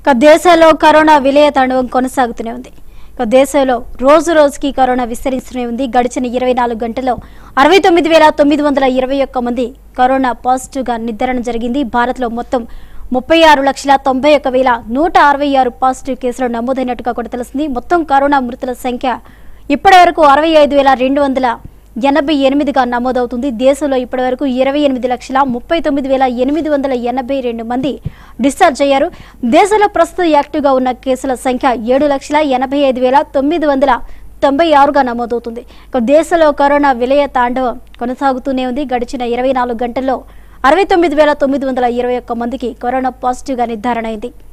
ఇక దేశంలో కరోనా విలయ తాండవం కొనసాగుతూనే ఉంది ఇక దేశంలో రోజు రోజుకి కరోనా విస్తరిస్తూనే ఉంది గడిచిన ఇరవై నాలుగు గంటల్లో అరవై తొమ్మిది వేల తొమ్మిది వందల ఇరవై ఒక్క మంది కరోనా పాజిటివ్గా నిర్ధారణ జరిగింది భారత్లో మొత్తం ముప్పై ఆరు లక్షల తొంభై ఒక్క వేల నూట అరవై ఆరు పాజిటివ్ కేసులు నమోదైనట్టుగా కూడా తెలిసింది మొత్తం కరోనా మృతుల సంఖ్య ఇప్పటి వరకు అరవై ఐదు వేల రెండు వందల ఎనభై ఎనిమిదిగా నమోదవుతుంది దేశంలో ఇప్పటి వరకు ఇరవై ఎనిమిది లక్షల ముప్పై తొమ్మిది వేల ఎనిమిది వందల ఎనభై రెండు మంది డిశ్చార్జ్ అయ్యారు దేశంలో ప్రస్తుతం యాక్టివ్గా ఉన్న కేసుల సంఖ్య ఏడు లక్షల ఎనభై ఐదు వేల తొమ్మిది వందల తొంభై ఆరుగా నమోదవుతుంది ఇక దేశంలో కరోనా విలయ తాండవం కొనసాగుతూనే ఉంది గడిచిన ఇరవై నాలుగు గంటల్లో అరవై తొమ్మిది వేల తొమ్మిది వందల ఇరవై ఒక్క మందికి కరోనా పాజిటివ్గా నిర్ధారణ అయింది